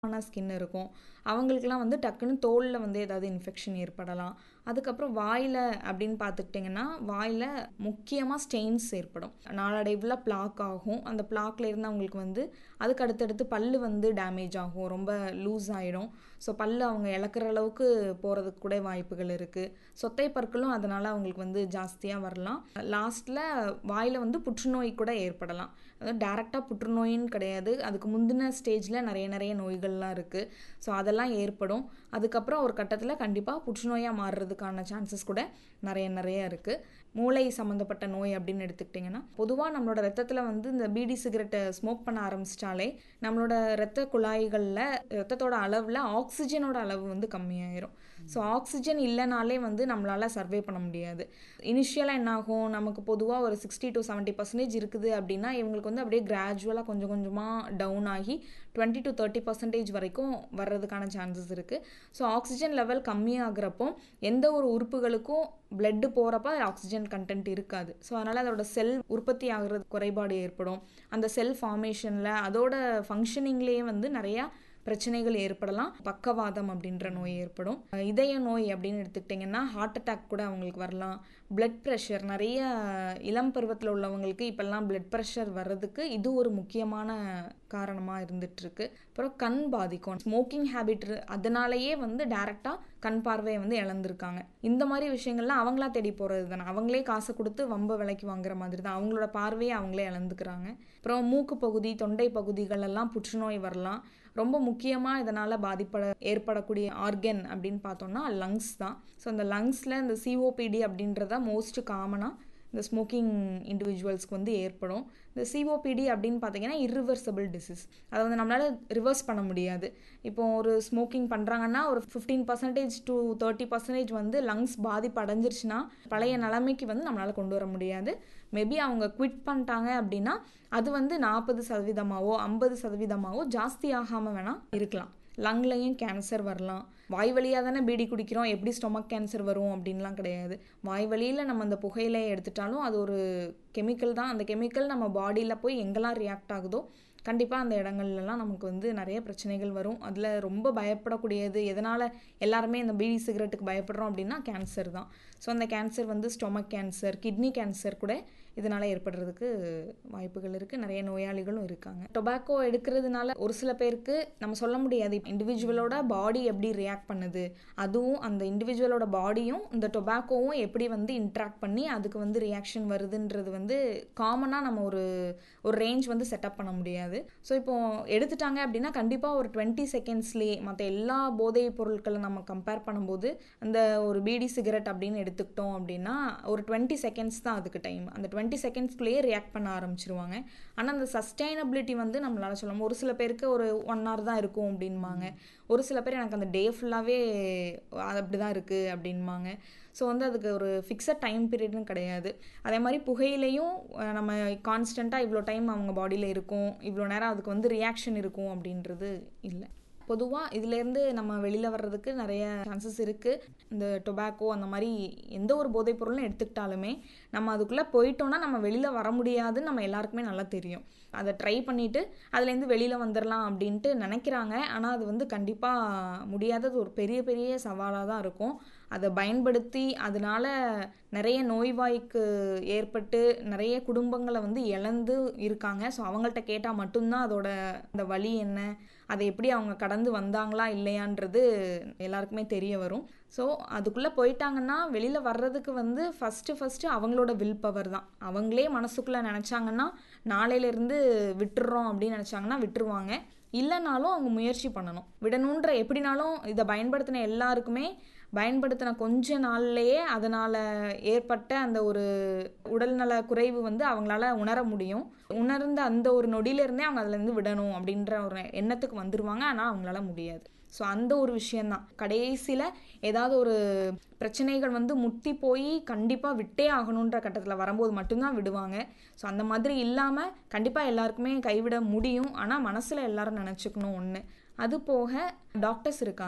ஆன ஸ்கின் இருக்கும் அவங்களுக்குலாம் வந்து டக்குன்னு தோலில் வந்து ஏதாவது இன்ஃபெக்ஷன் ஏற்படலாம் அதுக்கப்புறம் வாயில் அப்படின்னு பார்த்துக்கிட்டிங்கன்னா வாயில் முக்கியமாக ஸ்டெயின்ஸ் ஏற்படும் நாளடைவில் பிளாக் ஆகும் அந்த பிளாக்ல இருந்து அவங்களுக்கு வந்து அதுக்கு அடுத்தடுத்து பல்லு வந்து டேமேஜ் ஆகும் ரொம்ப லூஸ் ஆகிடும் ஸோ பல்லு அவங்க இழக்கிற அளவுக்கு போகிறதுக்கு கூட வாய்ப்புகள் இருக்குது சொத்தை பற்களும் அதனால் அவங்களுக்கு வந்து ஜாஸ்தியாக வரலாம் லாஸ்ட்டில் வாயில் வந்து புற்றுநோய் கூட ஏற்படலாம் அதாவது டேரெக்டாக புற்றுநோயின்னு கிடையாது அதுக்கு முந்தின ஸ்டேஜில் நிறைய நிறைய நோய்கள்லாம் இருக்குது ஸோ அதெல்லாம் ஏற்படும் அதுக்கப்புறம் ஒரு கட்டத்தில் கண்டிப்பாக புற்றுநோயாக மாறுறதுக்கான சான்சஸ் கூட நிறைய நிறைய இருக்குது மூளை சம்மந்தப்பட்ட நோய் அப்படின்னு எடுத்துக்கிட்டிங்கன்னா பொதுவாக நம்மளோட ரத்தத்தில் வந்து இந்த பீடி சிகரெட்டை ஸ்மோக் பண்ண ஆரம்பிச்சிட்டாலே நம்மளோட ரத்த குழாய்களில் ரத்தத்தோட அளவில் ஆக்சிஜனோட அளவு வந்து கம்மியாயிரும் ஸோ ஆக்சிஜன் இல்லைனாலே வந்து நம்மளால் சர்வே பண்ண முடியாது இனிஷியலாக என்ன ஆகும் நமக்கு பொதுவாக ஒரு சிக்ஸ்டி டு செவன்ட்டி பர்சன்டேஜ் இருக்குது அப்படின்னா இவங்களுக்கு வந்து அப்படியே கிராஜுவலாக கொஞ்சம் கொஞ்சமாக டவுன் ஆகி டுவெண்ட்டி டு தேர்ட்டி பர்சன்டேஜ் வரைக்கும் வர்றதுக்கான சான்சஸ் இருக்குது ஸோ ஆக்சிஜன் லெவல் கம்மியாகிறப்போ எந்த ஒரு உறுப்புகளுக்கும் பிளட்டு போகிறப்ப ஆக்சிஜன் கண்டென்ட் இருக்காது ஸோ அதனால் அதோட செல் உற்பத்தி ஆகிறது குறைபாடு ஏற்படும் அந்த செல் ஃபார்மேஷனில் அதோட ஃபங்க்ஷனிங்லேயே வந்து நிறையா பிரச்சனைகள் ஏற்படலாம் பக்கவாதம் அப்படின்ற நோய் ஏற்படும் இதய நோய் அப்படின்னு எடுத்துக்கிட்டிங்கன்னா ஹார்ட் அட்டாக் கூட அவங்களுக்கு வரலாம் பிளட் ப்ரெஷர் நிறைய இளம் பருவத்தில் உள்ளவங்களுக்கு இப்போல்லாம் பிளட் ப்ரெஷர் வர்றதுக்கு இது ஒரு முக்கியமான காரணமாக இருந்துகிட்ருக்கு அப்புறம் கண் பாதிக்கும் ஸ்மோக்கிங் ஹேபிட் அதனாலேயே வந்து டேரெக்டாக கண் பார்வையை வந்து இழந்திருக்காங்க இந்த மாதிரி விஷயங்கள்லாம் அவங்களா தேடி போகிறது தானே அவங்களே காசு கொடுத்து வம்ப விலைக்கு வாங்குற மாதிரி தான் அவங்களோட பார்வையை அவங்களே இழந்துக்கிறாங்க அப்புறம் மூக்கு பகுதி தொண்டை பகுதிகள் எல்லாம் புற்றுநோய் வரலாம் ரொம்ப முக்கியமாக இதனால் பாதிப்பட ஏற்படக்கூடிய ஆர்கன் அப்படின்னு பார்த்தோம்னா லங்ஸ் தான் ஸோ அந்த லங்ஸில் இந்த சிஓபிடி அப்படின்றத மோஸ்ட் காமனாக இந்த ஸ்மோக்கிங் இண்டிவிஜுவல்ஸ்க்கு வந்து ஏற்படும் இந்த சிஓபிடி அப்படின்னு பார்த்தீங்கன்னா இர்ரிவர்சபிள் டிசீஸ் அதை வந்து நம்மளால் ரிவர்ஸ் பண்ண முடியாது இப்போ ஒரு ஸ்மோக்கிங் பண்ணுறாங்கன்னா ஒரு fifteen percentage to thirty percentage வந்து லங்ஸ் பாதிப்பு அடைஞ்சிருச்சுன்னா பழைய நிலைமைக்கு வந்து நம்மளால் கொண்டு வர முடியாது மேபி அவங்க குவிட் பண்ணிட்டாங்க அப்படின்னா அது வந்து நாற்பது சதவீதமாகவோ ஐம்பது சதவீதமாகவோ ஜாஸ்தி ஆகாமல் வேணால் இருக்கலாம் லங்லையும் கேன்சர் வரலாம் வாய் வழியாக தானே பீடி குடிக்கிறோம் எப்படி ஸ்டொமக் கேன்சர் வரும் அப்படின்லாம் கிடையாது வாய் வழியில் நம்ம அந்த புகையிலையை எடுத்துட்டாலும் அது ஒரு கெமிக்கல் தான் அந்த கெமிக்கல் நம்ம பாடியில் போய் எங்கெல்லாம் ரியாக்ட் ஆகுதோ கண்டிப்பாக அந்த இடங்கள்லாம் நமக்கு வந்து நிறைய பிரச்சனைகள் வரும் அதில் ரொம்ப பயப்படக்கூடியது எதனால் எல்லாருமே இந்த பீடி சிகரெட்டுக்கு பயப்படுறோம் அப்படின்னா கேன்சர் தான் ஸோ அந்த கேன்சர் வந்து ஸ்டொமக் கேன்சர் கிட்னி கேன்சர் கூட இதனால் ஏற்படுறதுக்கு வாய்ப்புகள் இருக்குது நிறைய நோயாளிகளும் இருக்காங்க டொபாக்கோ எடுக்கிறதுனால ஒரு சில பேருக்கு நம்ம சொல்ல முடியாது இண்டிவிஜுவலோட பாடி எப்படி ரியாக்ட் பண்ணுது அதுவும் அந்த இண்டிவிஜுவலோட பாடியும் இந்த டொபாக்கோவும் எப்படி வந்து இன்ட்ராக்ட் பண்ணி அதுக்கு வந்து ரியாக்ஷன் வருதுன்றது வந்து காமனாக நம்ம ஒரு ஒரு ரேஞ்ச் வந்து செட்டப் பண்ண முடியாது ஸோ இப்போ எடுத்துட்டாங்க அப்படின்னா கண்டிப்பாக ஒரு டுவெண்ட்டி செகண்ட்ஸ்லேயே மற்ற எல்லா போதைப் பொருட்களை நம்ம கம்பேர் பண்ணும்போது அந்த ஒரு பீடி சிகரெட் அப்படின்னு எடுத்துக்கிட்டோம் அப்படின்னா ஒரு டுவெண்ட்டி செகண்ட்ஸ் தான் அதுக்கு டைம் அந்த டுவெண்ட்டி செகண்ட்ஸ்குள்ளேயே ரியாக்ட் பண்ண ஆரம்பிச்சிருவாங்க ஆனால் அந்த சஸ்டைனபிலிட்டி வந்து நம்மளால் சொல்ல ஒரு சில பேருக்கு ஒரு ஒன் ஹவர் தான் இருக்கும் அப்படின்பாங்க ஒரு சில பேர் எனக்கு அந்த டே ஃபுல்லாகவே அது அப்படி தான் இருக்குது அப்படின்பாங்க ஸோ வந்து அதுக்கு ஒரு ஃபிக்ஸட் டைம் பீரியட்னு கிடையாது அதே மாதிரி புகையிலையும் நம்ம கான்ஸ்டண்ட்டாக இவ்வளோ டைம் அவங்க பாடியில் இருக்கும் இவ்வளோ நேரம் அதுக்கு வந்து ரியாக்ஷன் இருக்கும் அப்படின்றது இல்லை பொதுவாக இதுலேருந்து நம்ம வெளியில் வர்றதுக்கு நிறைய சான்சஸ் இருக்குது இந்த டொபாக்கோ அந்த மாதிரி எந்த ஒரு போதைப் பொருளும் எடுத்துக்கிட்டாலுமே நம்ம அதுக்குள்ளே போயிட்டோன்னா நம்ம வெளியில் வர முடியாதுன்னு நம்ம எல்லாருக்குமே நல்லா தெரியும் அதை ட்ரை பண்ணிவிட்டு அதுலேருந்து வெளியில் வந்துடலாம் அப்படின்ட்டு நினைக்கிறாங்க ஆனால் அது வந்து கண்டிப்பாக முடியாதது ஒரு பெரிய பெரிய சவாலாக தான் இருக்கும் அதை பயன்படுத்தி அதனால் நிறைய நோய்வாய்க்கு ஏற்பட்டு நிறைய குடும்பங்களை வந்து இழந்து இருக்காங்க ஸோ அவங்கள்ட்ட கேட்டால் மட்டும்தான் அதோட அந்த வழி என்ன அதை எப்படி அவங்க கடந்து வந்தாங்களா இல்லையான்றது எல்லாருக்குமே தெரிய வரும் ஸோ அதுக்குள்ளே போயிட்டாங்கன்னா வெளியில் வர்றதுக்கு வந்து ஃபஸ்ட்டு ஃபஸ்ட்டு அவங்களோட வில் பவர் தான் அவங்களே மனசுக்குள்ளே நினச்சாங்கன்னா நாளையிலேருந்து விட்டுறோம் அப்படின்னு நினச்சாங்கன்னா விட்டுருவாங்க இல்லைனாலும் அவங்க முயற்சி பண்ணணும் விடணுன்ற எப்படினாலும் இதை பயன்படுத்தின எல்லாருக்குமே பயன்படுத்தின கொஞ்ச நாள்லேயே அதனால் ஏற்பட்ட அந்த ஒரு உடல்நல குறைவு வந்து அவங்களால உணர முடியும் உணர்ந்த அந்த ஒரு நொடியிலேருந்தே அவங்க அதுலேருந்து விடணும் அப்படின்ற ஒரு எண்ணத்துக்கு வந்துடுவாங்க ஆனால் அவங்களால முடியாது ஸோ அந்த ஒரு விஷயந்தான் கடைசியில் ஏதாவது ஒரு பிரச்சனைகள் வந்து முத்தி போய் கண்டிப்பாக விட்டே ஆகணுன்ற கட்டத்தில் வரும்போது மட்டும்தான் விடுவாங்க ஸோ அந்த மாதிரி இல்லாமல் கண்டிப்பாக எல்லாருக்குமே கைவிட முடியும் ஆனால் மனசில் எல்லாரும் நினச்சிக்கணும் ஒன்று அது போக டாக்டர்ஸ் இருக்காங்க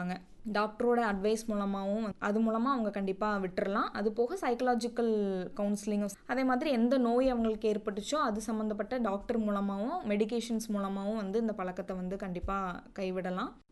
டாக்டரோட அட்வைஸ் மூலமாகவும் அது மூலமாக அவங்க கண்டிப்பாக விட்டுறலாம் அது போக சைக்கலாஜிக்கல் கவுன்சிலிங் அதே மாதிரி எந்த நோய் அவங்களுக்கு ஏற்பட்டுச்சோ அது சம்மந்தப்பட்ட டாக்டர் மூலமாகவும் மெடிகேஷன்ஸ் மூலமாகவும் வந்து இந்த பழக்கத்தை வந்து கண்டிப்பாக கைவிடலாம்